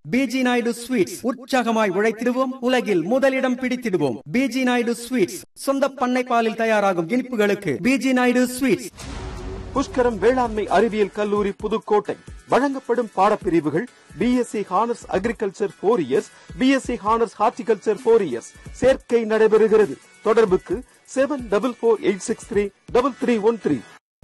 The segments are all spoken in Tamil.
பிஜி நாயுடு ஸ்வீட்ஸ் உற்சாகமாய் உழைத்திடுவோம் உலகில் முதலிடம் பிடித்திடுவோம் பிஜி நாயுடு ஸ்வீட்ஸ் சொந்த பண்ணை பாலில் தயாராகும் இனிப்புகளுக்கு பிஜி நாயுடு ஸ்வீட்ஸ் புஷ்கரம் வேளாண்மை அறிவியல் கல்லூரி புதுக்கோட்டை வழங்கப்படும் பாடப்பிரிவுகள் B S C honours agriculture four years B S C honours horticulture four years சேர்க்கை நடைபெறுகிறது தொடர்புக்கு seven double four eight six three double three one three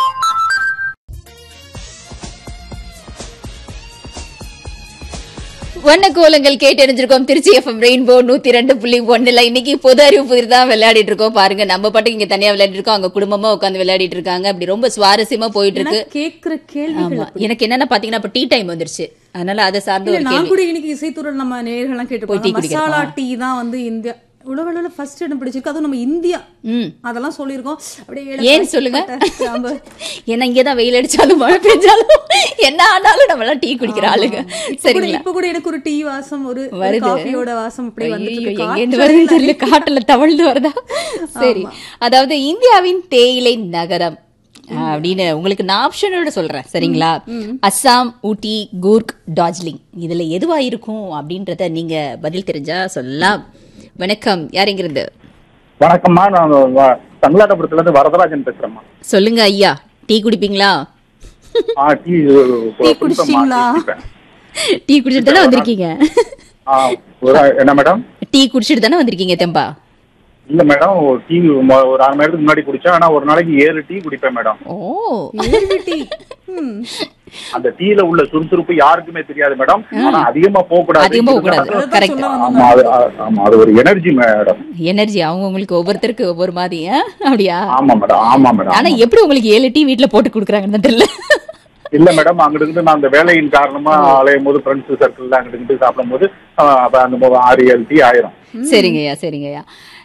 வண்ண கோலங்கள் கேட்டறிஞ்சிருக்கோம் திருச்சி எஃப்எம் ரெயின்போ நூத்தி ரெண்டு புள்ளி ஒண்ணுல இன்னைக்கு பொது அறிவு புதிர் தான் விளையாடிட்டு இருக்கோம் பாருங்க நம்ம பாட்டுக்கு இங்க தனியா விளையாடிட்டு இருக்கோம் அங்க குடும்பமா உட்காந்து விளையாடிட்டு இருக்காங்க அப்படி ரொம்ப சுவாரஸ்யமா போயிட்டு இருக்கு கேக்குற கேள்விகள் ஆமா எனக்கு என்னன்னா பாத்தீங்கன்னா இப்ப டீ டைம் வந்துருச்சு அதனால அதை சார்ந்த இல்ல ஒரு நான் கேள்வி கூட இன்னைக்கு இசைத்துறை நம்ம நேர்கள்லாம் போய் டீ கேட்டு குடிக்கிறோமா? மசாலா டீ தான் வந்து இந்தியா உலகளவுல ஃபர்ஸ்ட் இடம் பிடிச்சிருக்கு அதுவும் நம்ம இந்தியா ம் அதெல்லாம் சொல்லியிருக்கோம் அப்படியே ஏன் ஏலக்காய், சொல்லுங்க பட்டை, கிராம்பு. ஏன்னா இங்கதான் வெயில் அடிச்சாலும் மழை பெஞ்சாலும் என்ன ஆனாலும் நம்ம எல்லாம் டீ குடிக்கிற ஆளுங்க இப்ப கூட- சரிங்களா இப்ப கூட எனக்கு ஒரு டீ வாசம் ஒரு ஒரு வருது. காஃபியோட வாசம் அப்படி வந்துட்டு ஐயையோ, இருக்கு. எங்கேருந்து காற்று வருதுன்னு தெரியல காட்டுல தவழ்ந்து வருதா சரி அதாவது இந்தியாவின் தேயிலை நகரம் அப்படின்னு உங்களுக்கு நான் ஆப்ஷனோட சொல்றேன் சரிங்களா அஸ்ஸாம் ஊட்டி கூர்க் டார்ஜிலிங் இதுல எதுவா இருக்கும் அப்படின்றத நீங்க பதில் தெரிஞ்சா சொல்லலாம் வணக்கம் யார் இங்கிருந்து வணக்கம்மா நான் வ- தங்களாட்டபுரத்துல இருந்து வரதராஜன் பேசுறேம்மா சொல்லுங்க ஐயா டீ குடிப்பீங்களா ஆ டீ டீ குடிச்சிட்டீங்களா? டீ குடிச்சிட்டு தானே வந்திருக்கீங்க ஆ ஒரு- என்ன மேடம் டீ குடிச்சிட்டு தானே வந்திருக்கீங்க தெம்பா இல்ல மேடம் டீ மொ- ஒரு அரை மணி நேரத்துக்கு முன்னாடி குடிச்சேன் ஆனா ஒரு நாளைக்கு ஏழு டீ குடிப்பேன் மேடம் ஓ ஏழு டீ ம். அந்த டீல உள்ள சுறுசுறுப்பு யாருக்குமே தெரியாது மேடம் ஆனா அதிகமா போக கூடாது அதிகமா போகக்கூடாது அதான் கரெக்ட் சொல்ல ஆமா அது ஆ- ஆமா அது ஒரு எனர்ஜி மேடம் எனர்ஜி அவங்க உங்களுக்கு ஒவ்வொருத்தருக்கு ஒவ்வொரு மாதிரி ஆ? அப்படியா ஆமா மேடம் ஆமா மேடம் ஆனா எப்படி உங்களுக்கு ஏழு டீ வீட்ல போட்டு குடுக்குறாங்கன்னு தெரியல இல்ல மேடம் அங்கிட்டு இருந்து நான் அந்த வேலையின் காரணமா அலையும் போது ஃப்ரெண்ட்ஸ் சர்க்கிள்ல அங்கிட்டு இருந்து சாப்பிடும் போது ஆ, அப்ப அந்த மொ- ஆறு ஏழு டீ ஆயிரும் சரிங்கய்யா சரிங்கய்யா